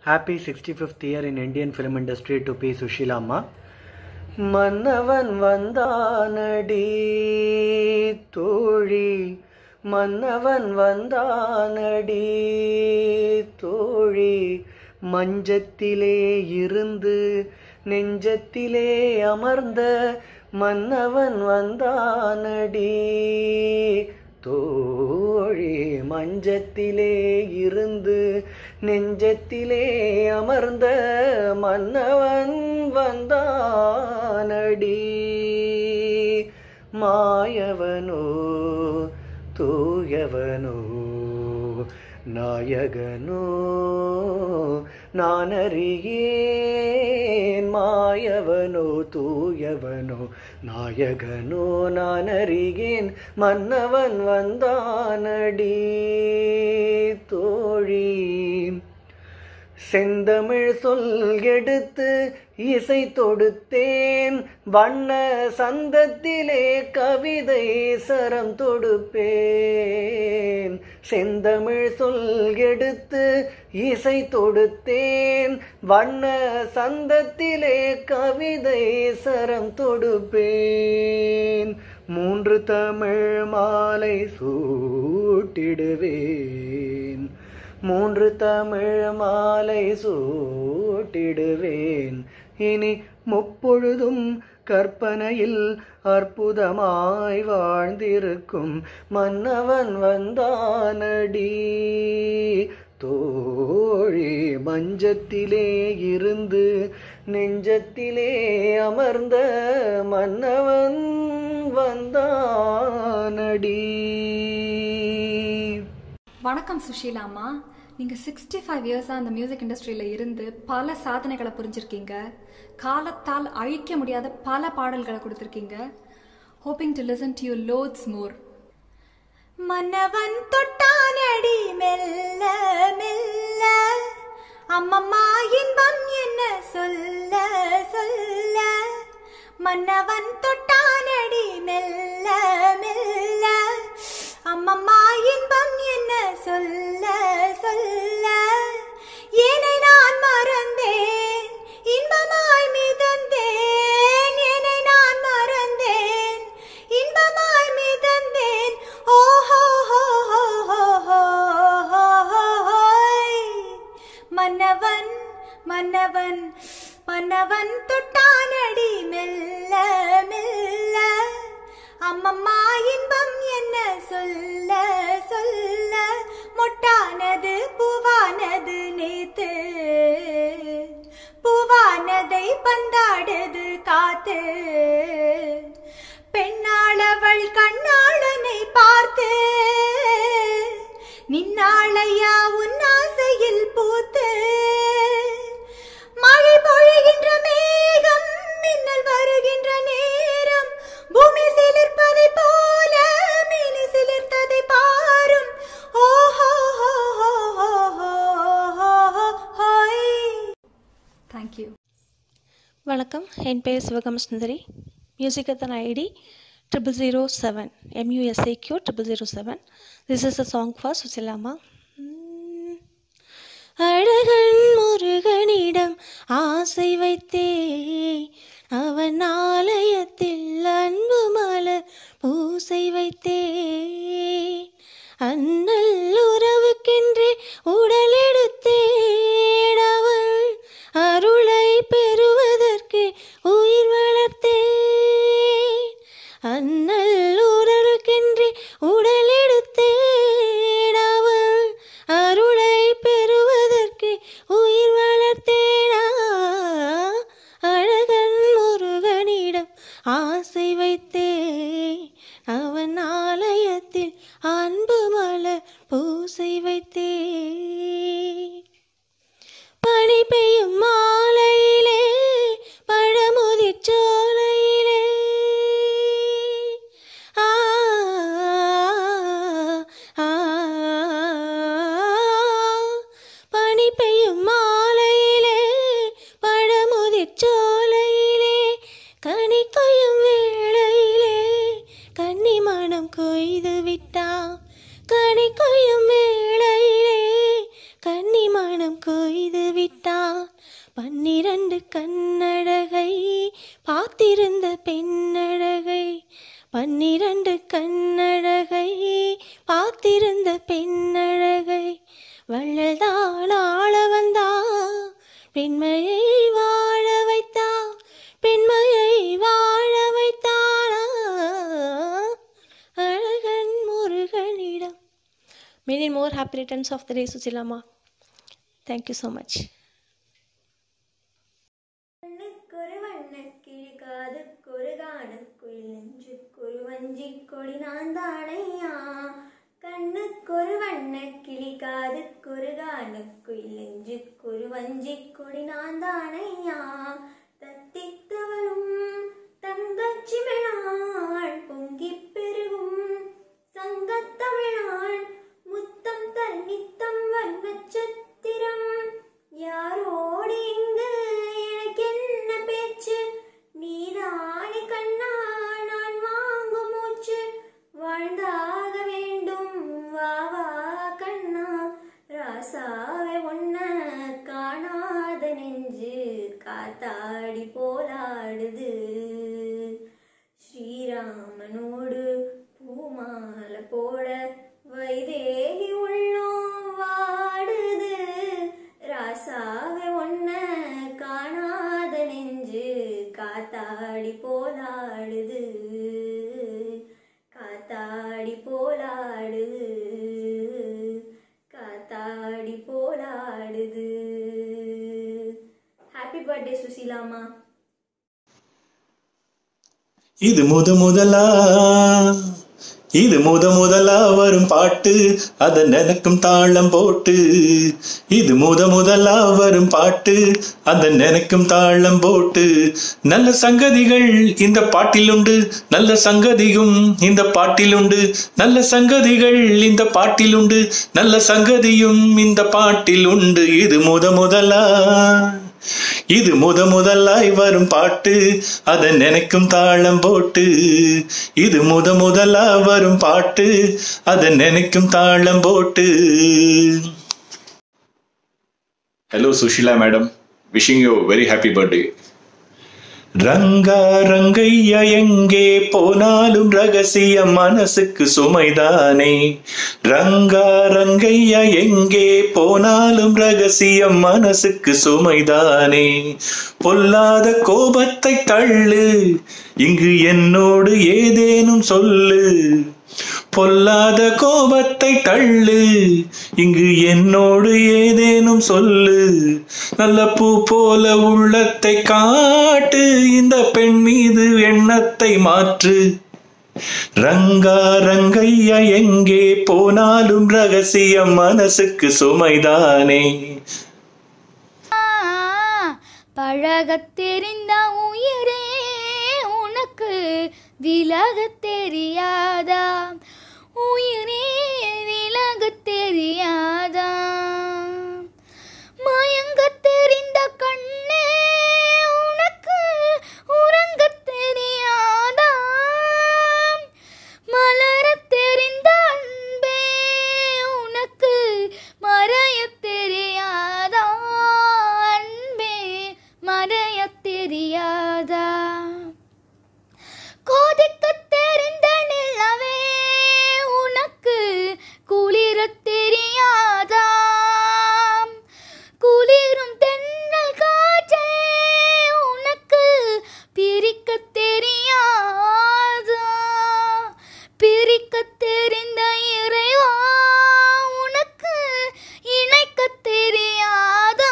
Happy 65th year in Indian film industry to P. Sushila Amma. மன்னவன் வந்தானடி தோழி மன்னவன் வந்தானடி தோழி மஞ்சத்திலே இருந்து நெஞ்சத்திலே அமர்ந்த மன்னவன் வந்தானடி தோழி மஞ்சத்திலே இருந்து நெஞ்சத்திலே அமர்ந்த மன்னவன் வந்தானடி மாயவனோ தூயவனோ நாயகனோ நான் அறியேன் மாயவனோ தூயவனோ நாயகனோ நான் அறியேன் மன்னவன் வந்தானடி தோழி செந்தமிழ் சொல் எடுத்து இசை தொடுத்தேன் வண்ண சந்தத்திலே கவிதை சரம் தொடுப்பேன் செந்தமிழ் சொல் எடுத்து இசை தொடுத்தேன் வண்ண சந்தத்திலே கவிதை சரம் தொடுப்பேன் மூன்று தமிழ் மாலை சூட்டிடுவேன் மூன்று தமிழ் மாலை சூட்டிடுவேன் இனி முப்பொழுதும் கற்பனையில் அற்புதமாய் வாழ்ந்திருக்கும் மன்னவன் வந்தானடி தோழி மஞ்சத்திலே இருந்து நெஞ்சத்திலே அமர்ந்த மன்னவன் வந்தானடி வணக்கம் சுஷீலாமா நீங்கள் சிக்ஸ்டி ஃபைவ் இயர்ஸாக அந்த மியூசிக் இண்டஸ்ட்ரியில் இருந்து பல சாதனைகளை புரிஞ்சிருக்கீங்க காலத்தால் அழிக்க முடியாத பல பாடல்களை கொடுத்துருக்கீங்க hoping to listen to you lots more மன்னவன் தொட்டானடி மெல்ல மெல்ல அம்மம்மா இன்பம் என்ன சொல்ல சொல்ல மன்னவன் தொட்டானடி மெல்ல மெல்ல அம்மம்மா இன்பம் என்ன சொல்ல சொல்ல ஏனை நான் மறந்தேன் இன்பமாய் மிதந்தேன் ஏனை நான் மறந்தேன் இன்பமாய் மிதந்தேன் ஓஹோ ஹோ ஹோ ஹோ ஹோ ஹோ ஹோ ஹோய். மன்னவன் மன்னவன் மன்னவன் தொட்டானடி மெல்ல மெல்ல அம்மம்மா இன்பம் என்ன சொல்ல சொல்ல மொட்டானது பூவானது நேத்து பூவானதை பந்தாடுது காத்து பெண்ணாளவள் கண்ணாளனை பார்த்து நின்னாளையா உன் ஆசையில் பூத்து மழை பொழிகின்ற மேகம் மின்னல் வருகின்ற நேரம் பூமி சிலிர்ப்பதை போல மீனி சிலிர்த்ததை பாரும் ஓஹோ ஹோ ஹோ ஹோ ஹோ ஹோ ஹோய் தேங்க்யூ வணக்கம் என் பெயர் சிவகாம சுந்தரி மியூசிக்கத்தன் ID triple zero seven MUSIQ triple zero seven this is a song for சுசிலாமா அழகன் முருகனிடம் ஆசை வைத்தே அவன் ஆலயத்தில் அன்பு மலர் பூசை வைத்தே அண்ணல் உறவுக்கென்றே உடல் எடுத்தேன் அவள் அருளை பெறுவதற்கு உயிர் வளர்த்தேன் அண்ணல் உறவுக்கென்றே உடல் எடுத்தேன் அவள் அருளை பெறுவதற்கு உயிர் வளர்த்தேனா அழகன் முருகனிடம் ஆசை வைத்தே அவன் ஆலயத்தில் அன்பு மலர் பூசை வைத்தே பனி பெய்யும் மாலையிலே பழமுதிர் சோலையிலே ஆ ஆ, பனி பெய்யும் மாலையிலே பழமுதிர் சோலையிலே கனி கொய்யும் வேளையிலே கன்னி மனம் கொய்து விட்டான் கனி கொய்யும் வேளையிலே கன்னி மனம் கொய்து செய்து விட்டான் பன்னிரண்டு கண்ணழகை பார்த்திருந்த பெண்ணழகை பன்னிரண்டு கண்ணழகை பார்த்திருந்த பெண்ணழகை வள்ளல்தான் ஆள வந்தா பெண்மையை வாழ வைத்தா பெண்மையை வாழ வைத்தானா அழகன் முருகனிடம் Many more happy returns of the day, Susilama. Thank you so much. கண்ணுக்கொரு வண்ணக்கிளி காதுக்கொரு காணுக்குயில் நெஞ்சுக்கொரு வஞ்சிக் கொடி நான் தானையா கண்ணுக்கொரு வண்ணக்கிளி காதுக்கொரு காணுக்குயில் நெஞ்சுக்கொரு வஞ்சிக் கொடி நான் தானையா தத்தித்தவளும் தங்கச்சி மேளாள் பொங்கிப் பெருகும் சங்கத்தமிழாள் முத்தம் தன்னித்தம் வர்ணச்சத்திரம் யாரோடு இங்கு எனக்கு என்ன பேச்சு நீதானே கண்ணா நான் வாங்கும் மூச்சு வாழ்ந்தாக வேண்டும் வா வா கண்ணா ராசாவே ஒன்ன காணாத நெஞ்சு காத்தாடி போலாடுது ஸ்ரீராமனோடு பூமாலை போட வைதேகி உள்ளோம் வாடுது ராசாவே ஒன்ன காணாத நெஞ்சு காத்தாடி போலாடுது காத்தாடி போலாடுது காத்தாடி போலாடுது ஹாப்பி பர்த்டே சுசீலாமா இது முத முதலா இது முத முதலா வரும் பாட்டு அத நினைக்கும் தாளம் போட்டு இது முத முதலா வரும் பாட்டு அத நினைக்கும் தாளம் போட்டு நல்ல சங்கதிகள் இந்த பாட்டில் உண்டு நல்ல சங்கதியும் இந்த பாட்டில் உண்டு நல்ல சங்கதிகள் இந்த பாட்டில் உண்டு நல்ல சங்கதியும் இந்த பாட்டில் உண்டு இது முத முதலா இது முத முதலாய் வரும் பாட்டு அதை நினைக்கும் தாளம் போட்டு இது முத முதலா வரும் பாட்டு அதை நினைக்கும் தாளம் போட்டு hello Sushila madam wishing you very happy birthday Ranga Rangaiah எங்கே போனாலும் ரகசியம் மனசுக்கு சுமைதானே ரங்கா ரங்கையா எங்கே போனாலும் ரகசியம் மனசுக்கு சுமைதானே பொல்லாத கோபத்தை தள்ளு இங்கு என்னோடு ஏதேனும் சொல்லு பொல்லாத கோபத்தை தள்ளு இங்கு என்னோடு ஏதேனும் சொல்லு நல்ல பூ போல உள்ளத்தை காட்டு இந்த பெண் மீது எண்ணத்தை மாற்று ரங்கா ரங்கையா எங்கே போனாலும் ரகசியம் மனசுக்கு சுமைதானே பழகத் தெரிந்த உயிரே உனக்கு விலகத் தெரியாதா உயிரே விலகத் தெரியாதா மயங்கத் தெரிந்த கண்ணே உனக்கு உறங்கத் தெரியாதா மலரத் தெரிந்த அன்பே உனக்கு மறையத் தெரியாதா அன்பே மறையத் தெரியாதா கோதிக்கத் தெரிந்த நிலவே உனக்கு குளிரத் தெரியாதா குளிரும் தென்றல் காற்றே உனக்கு பிரிக்கத் தெரியாதா பிரிக்கத் தெரிந்த இறைவா உனக்கு இணைக்கத் தெரியாதா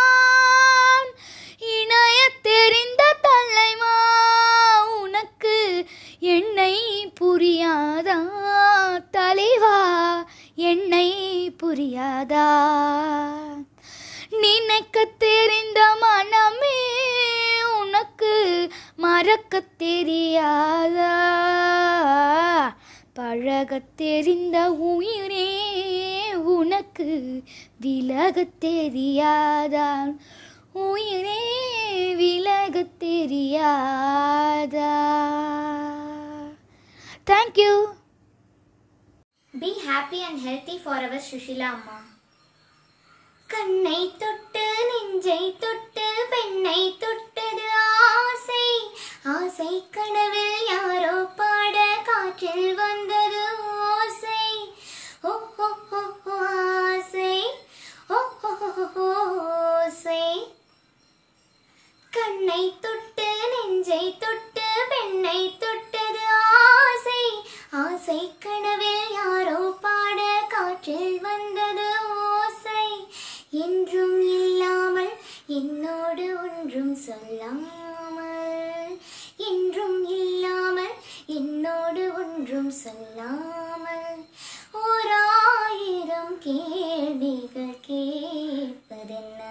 இணையத் தெரிந்த தலைவா உனக்கு என்னை புரியாதா தலைவா என்னை புரியாதா நினைக்கத் தெரிந்த மனமே உனக்கு மறக்கத் தெரியாதா பழகத் தெரிந்த உயிரே உனக்கு விலகத் தெரியாதா உயிரே விலகத் தெரியாதா thank you Be happy and healthy forever, Shushila Amma. கண்ணை தொட்டு நெஞ்சை தொட்டு பெண்ணை தொட்டது ஆசை ஆசை கனவில் யாரோ பாட காற்றில் வந்தது ஓசை ஓ ஓ ஓ ஓ, ஆசை ஓ ஓ ஓ, ஓ, ஓசை கண்ணை தொட்டு நெஞ்சை தொட்டு பெண்ணை தொட்டது ஆசை ஆசை கனவில் யாரோ பாட காற்றில் வந்தது ஓசை என்றும் இல்லாமல் என்னோடு ஒன்றும் சொல்லாமல் என்றும் இல்லாமல் என்னோடு ஒன்றும் சொல்லாமல் ஓராயிரம் கேள்விகள் கேட்பதென்ன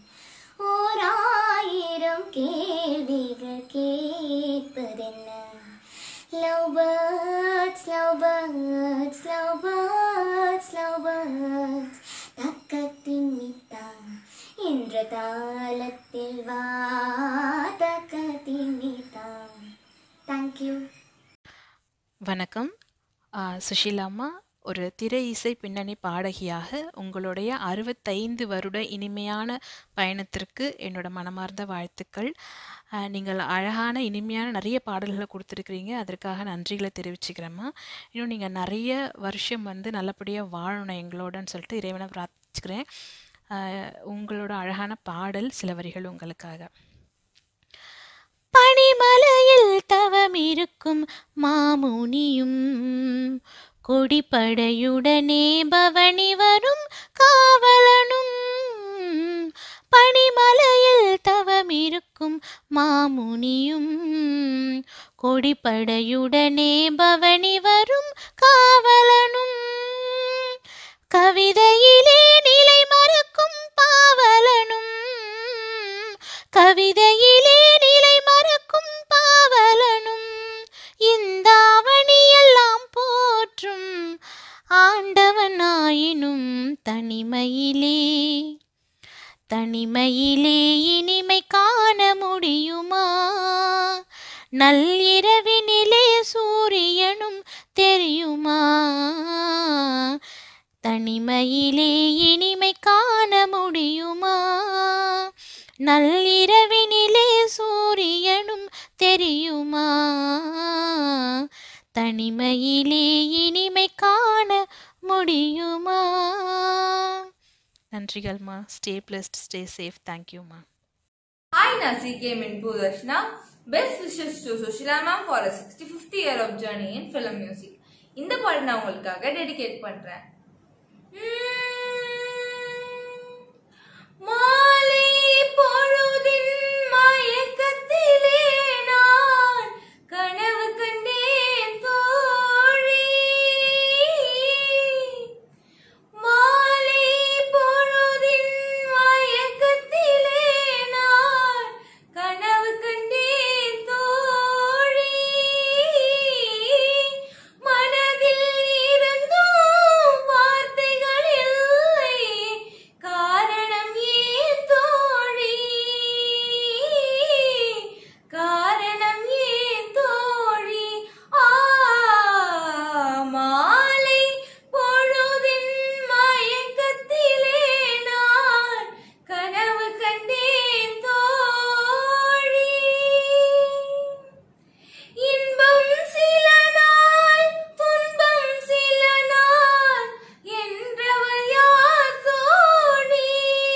ஓராயிரம் கேள்விகள் கேட்பதென்ன love birds love birds love birds love birds தக்கத்தின் மித்தா என்ற தாளத்தில் வா தக்கத்தின் மித்தா தேங்க்யூ வணக்கம் ஆ, சுஷீலா அம்மா ஒரு திரை இசை பின்னணி பாடகியாக உங்களுடைய அறுபத்தைந்து வருட இனிமையான பயணத்திற்கு என்னோட மனமார்ந்த வாழ்த்துக்கள் ஆ, நீங்கள் அழகான இனிமையான நிறைய பாடல்களை கொடுத்துருக்கிறீங்க அதற்காக நன்றிகளை தெரிவிச்சுக்கிறேம்மா இன்னும் நீங்கள் நிறைய வருஷம் வந்து நல்லபடியாக வாழணும் எங்களோடன்னு சொல்லிட்டு இறைவனை பிரார்த்திச்சுக்கிறேன் ஆ, உங்களோட அழகான பாடல் சில வரிகள் உங்களுக்காக பனிமலையில் தவம் இருக்கும் மாமுனியும் கொடிப்படையுடனே பவனி வரும் காவலனும் பனிமலையில் தவம் இருக்கும் மாமுனியும் கொடிப்படையுடனே பவனி வரும் காவலனும் கவிதையிலே நிலை மறக்கும் பாவலனும் கவிதையிலே நிலை மறக்கும் பாவலனும் இந்த அவனியெல்லாம் போற்றும் ஆண்டவன் ஆயினும் தனிமையிலே தனிமையிலே இனிமை காண முடியுமா நள்ளிரவினிலே சூரியனும் தெரியுமா தனிமையிலே இனிமை காண முடியுமா நள்ளிரவினிலே சூரியனும் தெரியுமா தனிமையிலே இனிமை காண முடியுமா நன்றிகள்மா ஸ்டே பிளஸ்ட் ஸ்டே சேஃப் தேங்க்யூம்மா Hi Nasi came in Poodarshna. Best wishes to Sushila ma'am for a 65th year of journey in film music. இந்த பாட்டு நான் உங்களுக்காக டெடிகேட் பண்றேன் மாலை பொழுதின் மயக்கத்திலே நான் கனவு கண்டேன் தோழி மாலை பொழுதின் மயக்கத்திலே நான் கனவு கண்டேன் தோழி மனதில் இருந்தும் வார்த்தைகள் இல்லை காரணம் ஏன் தோழி காரணம் ஏன் தோழி ஆ மாலை பொழுதின் மயக்கத்திலே நான் கனவு கண்டேன் தோழி இன்பம் சில நாள் துன்பம் சில நாள் என்றவர் யார் தோழி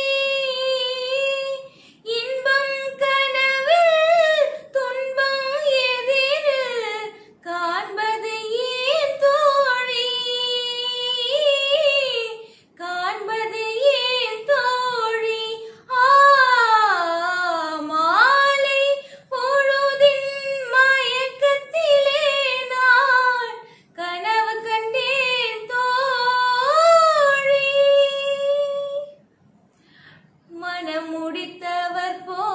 இன்பம் கனவில் துன்பம் எதிரில் காண்பது ஏன் தோழி காண்பது ஏன் தோழி ஆ மாலை பொழுதின் மயக்கத்திலே நான் கனவு கண்டேன் தோழி மனம் முடித்தவர் போ